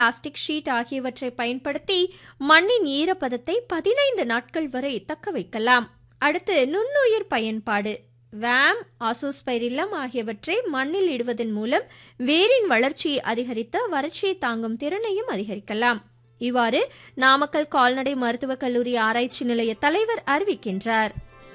plastic sheet ஆகியவற்றை பயன்படுத்தி மண்ணின் ஈரப்பதத்தை பதினைந்து நாட்கள் வரை தக்க வைக்கலாம் அடுத்து நுண்ணுயிர் பயன்பாடு வேம் ஆசோஸ்பைரில்லம் ஆகியவற்றை மண்ணில் இடுவதன் மூலம் வேரின் வளர்ச்சியை அதிகரித்து வறட்சியை தாங்கும் திறனையும் அதிகரிக்கலாம் இவ்வாறு நாமக்கல் கால்நடை மருத்துவக் கல்லூரி ஆராய்ச்சி நிலைய தலைவர் அறிவிக்கின்றார்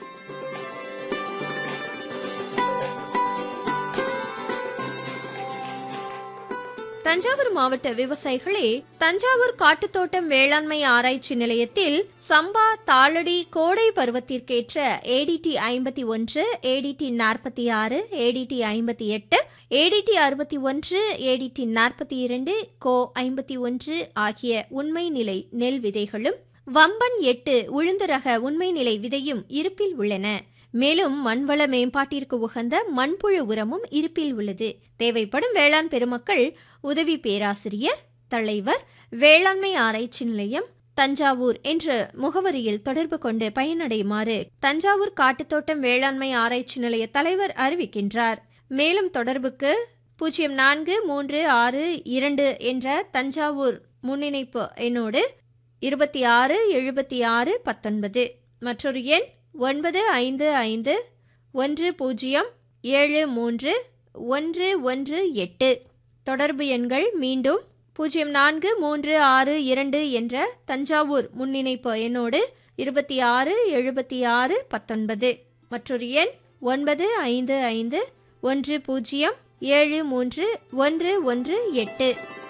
தஞ்சாவூர் மாவட்ட விவசாயிகளே தஞ்சாவூர் காட்டுத்தோட்டம் வேளாண்மை ஆராய்ச்சி நிலையத்தில் சம்பா தாளடி கோடை பருவத்திற்கேற்ற ஏடிடி ஐம்பத்தி ஒன்று ஏடிடி நாற்பத்தி ஆறு ஏடிடி ஐம்பத்தி எட்டு ஏடிடி அறுபத்தி ஒன்று ஏடிடி நாற்பத்தி இரண்டு கோ ஐம்பத்தி ஒன்று ஆகிய உண்மை நிலை நெல் விதைகளும் வம்பன் எட்டு உளுந்து ரக உண்மை நிலை விதையும் இருப்பில் உள்ளன மேலும் மண்வள மேம்பாட்டிற்கு உகந்த மண்புழு உரமும் இருப்பில் உள்ளது தேவைப்படும் வேளாண் பெருமக்கள் உதவி பேராசிரியர் தலைவர் வேளாண்மை ஆராய்ச்சி நிலையம் தஞ்சாவூர் என்ற முகவரியில் தொடர்பு கொண்டு பயனடையுமாறு தஞ்சாவூர் காட்டுத்தோட்டம் வேளாண்மை ஆராய்ச்சி நிலைய தலைவர் அறிவிக்கின்றார் மேலும் தொடர்புக்கு பூஜ்ஜியம் நான்கு மூன்று ஆறு இரண்டு என்ற தஞ்சாவூர் முன்னிணைப்பு எண்ணோடு இருபத்தி ஆறு எழுபத்தி ஆறு பத்தொன்பது மற்றொரு எண் ஒன்பது ஐந்து ஐந்து ஒன்று பூஜ்ஜியம் ஏழு மூன்று ஒன்று ஒன்று எட்டு தொடர்பு எண்கள் மீண்டும் பூஜ்ஜியம் நான்கு மூன்று ஆறு இரண்டு என்ற தஞ்சாவூர் முன்னிணைப்பு எண்ணோடு இருபத்தி ஆறு எழுபத்தி ஆறு பத்தொன்பது மற்றொரு எண் ஒன்பது ஐந்து ஐந்து ஒன்று பூஜ்ஜியம் ஏழு மூன்று ஒன்று ஒன்று எட்டு